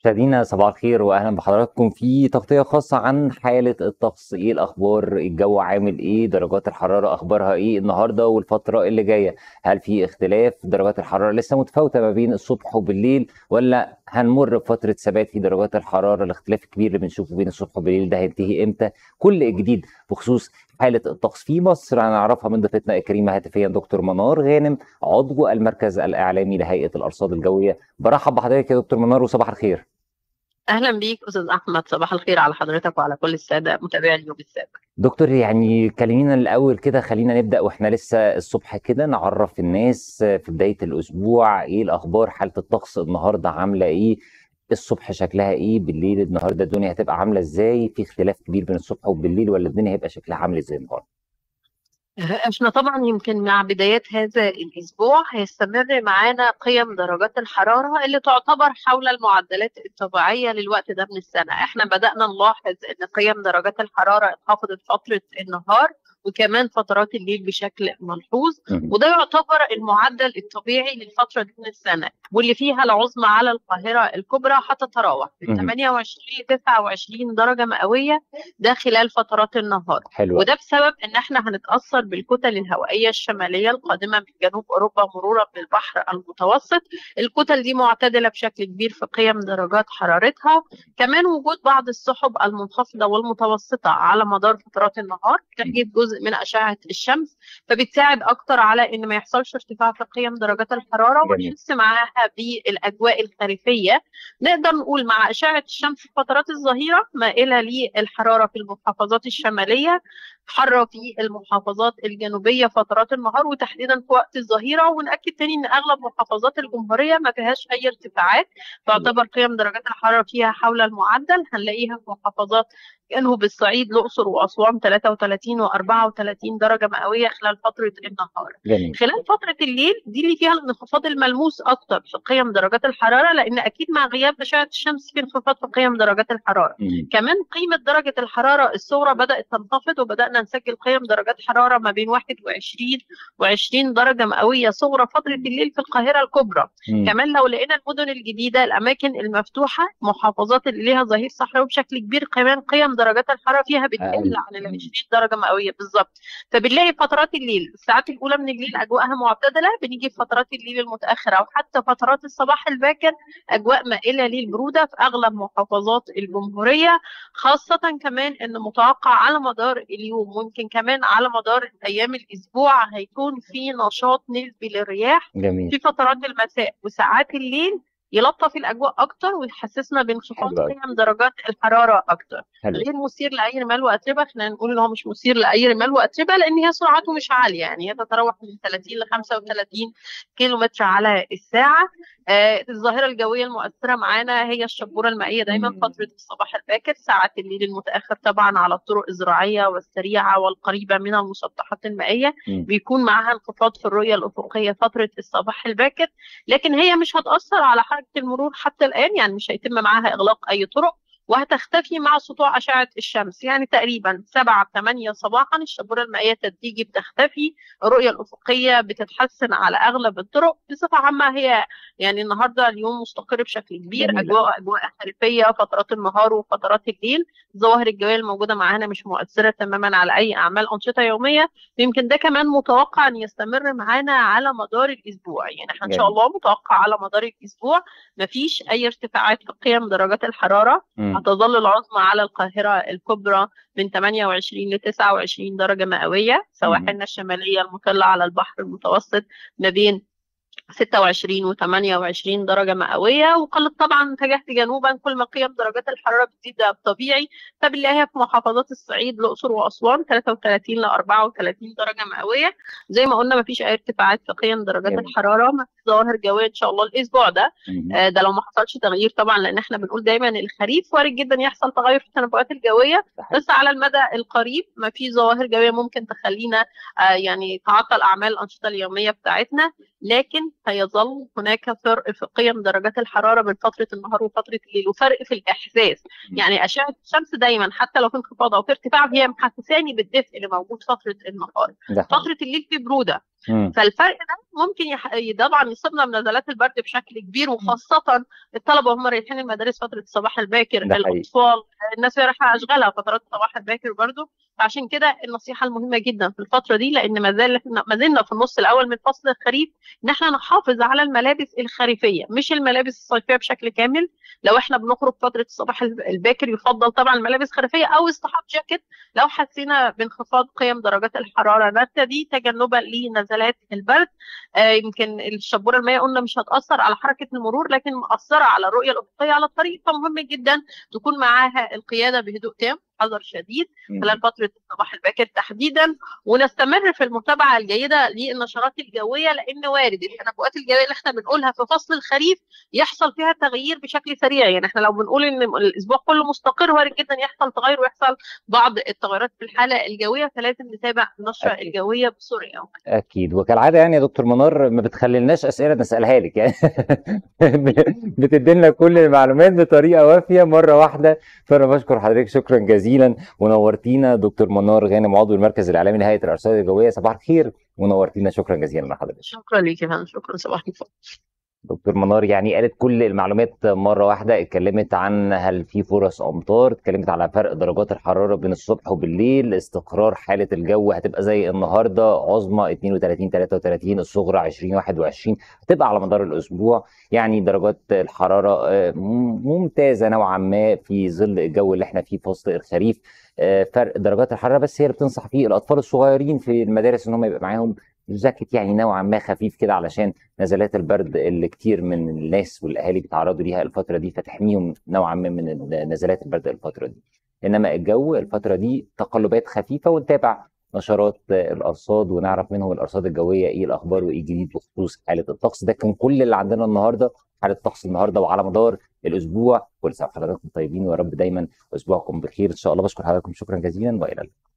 مشاهدينا صباح الخير واهلا بحضراتكم في تغطيه خاصه عن حاله الطقس ايه الاخبار الجو عامل ايه درجات الحراره اخبارها ايه النهارده والفتره اللي جايه هل في اختلاف درجات الحراره لسه متفاوته ما بين الصبح وبالليل ولا هنمر بفتره ثبات في درجات الحراره الاختلاف الكبير اللي بنشوفه بين الصبح وبالليل ده هينتهي امتى كل جديد بخصوص حاله الطقس في مصر هنعرفها من ضيفتنا الكريمه هاتفيا دكتور منار غانم عضو المركز الاعلامي لهيئه الارصاد الجويه برحب بحضرتك يا دكتور منار وصباح الخير اهلا بيك استاذ احمد صباح الخير على حضرتك وعلى كل الساده متابعي اليوم السابق دكتور يعني كلمينا الاول كده خلينا نبدا واحنا لسه الصبح كده نعرف الناس في بدايه الاسبوع ايه الاخبار حاله الطقس النهارده عامله ايه الصبح شكلها ايه بالليل النهارده الدنيا هتبقى عامله ازاي في اختلاف كبير بين الصبح وبالليل ولا الدنيا هيبقى شكلها عامل ازاي النهارده احنا طبعا يمكن مع بدايات هذا الاسبوع هيستمر معانا قيم درجات الحراره اللي تعتبر حول المعدلات الطبيعيه للوقت ده من السنه احنا بدانا نلاحظ ان قيم درجات الحراره انخفضت فتره النهار وكمان فترات الليل بشكل ملحوظ وده يعتبر المعدل الطبيعي للفتره دي من السنه واللي فيها العظمى على القاهره الكبرى هتتراوح من 28 ل 29 درجه مئويه ده خلال فترات النهار حلو وده بسبب ان احنا هنتاثر بالكتل الهوائيه الشماليه القادمه من جنوب اوروبا مرورا بالبحر المتوسط الكتل دي معتدله بشكل كبير في قيم درجات حرارتها كمان وجود بعض السحب المنخفضه والمتوسطه على مدار فترات النهار تحجيب جزء من اشعه الشمس فبتساعد اكتر على ان ما يحصلش ارتفاع في قيم درجات الحراره ونحس معاها بالاجواء الخريفيه نقدر نقول مع اشعه الشمس في فترات الظهيره مائله للحراره في المحافظات الشماليه حاره في المحافظات الجنوبيه فترات النهار وتحديدا في وقت الظهيره وناكد تاني ان اغلب محافظات الجمهوريه ما فيهاش اي ارتفاعات تعتبر قيم درجات الحراره فيها حول المعدل هنلاقيها في محافظات جنوب الصعيد الاقصر واسوان 33 و34 درجه مئويه خلال فتره النهار جميل خلال فتره الليل دي اللي فيها الانخفاض الملموس اكتر في قيم درجات الحراره لان اكيد مع غياب اشعه الشمس في انخفاض في قيم درجات الحراره مم. كمان قيمه درجه الحراره الصغرى بدات تنخفض وبدانا نسجل قيم درجات حراره ما بين 21 و20 درجه مئويه صغرى فتره الليل في القاهره الكبرى مم. كمان لو لقينا المدن الجديده الاماكن المفتوحه محافظات اللي ليها ظهير صحراوي بشكل كبير كمان قيم درجات الحراره فيها بتقل أقل. عن ال 20 درجه مئويه بالظبط فبنلاقي فترات الليل الساعات الاولى من الليل اجواءها معتدله بنيجي في فترات الليل المتاخره او حتى فترات الصباح الباكر اجواء مائله للبروده في اغلب محافظات الجمهوريه خاصه كمان ان متوقع على مدار اليوم ممكن كمان على مدار ايام الاسبوع هيكون في نشاط نسبي للرياح جميل في فترات المساء وساعات الليل يلطف الاجواء اكتر ويحسسنا بانخفاض حلو أوي. قيم درجات الحراره اكتر حلو غير مثير لاي رمال واتربه خلينا نقول ان هو مش مثير لاي رمال واتربه لان هي سرعته مش عاليه يعني هي تتراوح من 30 ل 35 كيلو متر على الساعه آه الظاهره الجويه المؤثره معانا هي الشبوره المائيه دايما مم. فتره الصباح الباكر ساعات الليل المتاخر طبعا على الطرق الزراعيه والسريعه والقريبه من المسطحات المائيه مم. بيكون معاها انخفاض في الرؤيه الافقيه فتره الصباح الباكر لكن هي مش هتاثر على حركه المرور حتى الان يعني مش هيتم معاها اغلاق اي طرق وهتختفي مع سطوع أشعة الشمس يعني تقريبا 7 8 صباحا الشبورة المائية التدريجي بتختفي الرؤية الأفقية بتتحسن على أغلب الطرق بصفة عامة هي يعني النهاردة اليوم مستقر بشكل كبير جميل. أجواء أجواء خريفية فترات النهار وفترات الليل الظواهر الجوية الموجودة معانا مش مؤثرة تماما على أي أعمال أنشطة يومية يمكن ده كمان متوقع أن يستمر معانا على مدار الأسبوع يعني احنا إن شاء جميل. الله متوقع على مدار الأسبوع مفيش أي ارتفاعات في قيم درجات الحرارة مم. هتظل العظمى على القاهرة الكبرى من 28 ل 29 درجة مئوية سواحلنا الشمالية المطلة على البحر المتوسط ما بين 26 و 28 درجة مئوية وقلت طبعا اتجهت جنوبا كل ما قيم درجات الحرارة بتزيد ده طبيعي فبنلاقيها في محافظات الصعيد الأقصر وأسوان 33 ل 34 درجة مئوية زي ما قلنا مفيش أي ارتفاعات في قيم درجات جميل. الحرارة مفيش ظواهر جوية إن شاء الله الأسبوع ده مم. آه، ده لو ما حصلش تغيير طبعا لان احنا بنقول دايما الخريف وارد جدا يحصل تغير في التنبؤات الجويه صحيح. بس على المدى القريب ما في ظواهر جويه ممكن تخلينا آه، يعني تعطل اعمال الانشطه اليوميه بتاعتنا لكن هيظل هناك فرق في قيم درجات الحراره بين فتره النهار وفتره الليل وفرق في الاحساس م. يعني اشعه الشمس دايما حتى لو في انخفاض او في ارتفاع هي محسساني بالدفء اللي موجود فتره النهار ده حقيقي. فتره الليل في بروده مم. فالفرق ده ممكن يح... طبعا يصيبنا من نزلات البرد بشكل كبير وخاصة الطلبة وهم رايحين المدارس فترة الصباح الباكر ده حقيقي. الأطفال الناس اللي رايحة أشغالها فترات الصباح الباكر برضو فعشان كده النصيحة المهمة جدا في الفترة دي لأن ما زال احنا ما زلنا في النص الأول من فصل الخريف إن احنا نحافظ على الملابس الخريفية مش الملابس الصيفية بشكل كامل لو احنا بنخرج فترة الصباح الباكر يفضل طبعا الملابس الخريفية أو اصطحاب جاكيت لو حسينا بانخفاض قيم درجات الحرارة نبتدي تجنبا لنزلات البرد آه يمكن الشبوره المائيه قلنا مش هتاثر على حركه المرور لكن مأثره على الرؤيه الافقيه على الطريق فمهم جدا تكون معاها القياده بهدوء تام حذر شديد مم. خلال فتره الصباح الباكر تحديدا ونستمر في المتابعه الجيده للنشرات الجويه لان وارد التنبؤات الجويه اللي احنا بنقولها في فصل الخريف يحصل فيها تغيير بشكل سريع يعني احنا لو بنقول ان الاسبوع كله مستقر وارد جدا يحصل تغير ويحصل بعض التغيرات في الحاله الجويه فلازم نتابع النشره أكيد. الجويه بسرعه اكيد وكالعاده يعني يا دكتور منار ما بتخليلناش اسئله نسالها لك يعني بتدي لنا كل المعلومات بطريقه وافيه مره واحده فانا بشكر حضرتك شكرا جزيلا ونورتينا دكتور منار غانم عضو المركز الاعلامي لهيئه الارصاد الجويه صباح الخير ونورتينا شكرا جزيلا لحضرتك شكرا ليك يا فندم شكرا صباح الفل دكتور منار يعني قالت كل المعلومات مرة واحدة اتكلمت عن هل في فرص أمطار اتكلمت على فرق درجات الحرارة بين الصبح وبالليل استقرار حالة الجو هتبقى زي النهاردة عظمى 32 33 الصغرى 20 21 هتبقى على مدار الأسبوع يعني درجات الحرارة آه، م- ممتازة نوعا ما في ظل الجو اللي احنا فيه في فصل الخريف آه، فرق درجات الحرارة بس هي اللي بتنصح فيه الأطفال الصغيرين في المدارس إن هم يبقى معاهم جاكيت يعني نوعا ما خفيف كده علشان نزلات البرد اللي كتير من الناس والاهالي بيتعرضوا ليها الفتره دي فتحميهم نوعا ما من نزلات البرد الفتره دي انما الجو الفتره دي تقلبات خفيفه ونتابع نشرات الارصاد ونعرف منهم الارصاد الجويه ايه الاخبار وايه الجديد بخصوص حاله الطقس ده كان كل اللي عندنا النهارده حاله الطقس النهارده وعلى مدار الاسبوع كل سنه وحضراتكم طيبين ويا رب دايما اسبوعكم بخير ان شاء الله بشكر حضراتكم شكرا جزيلا والى اللقاء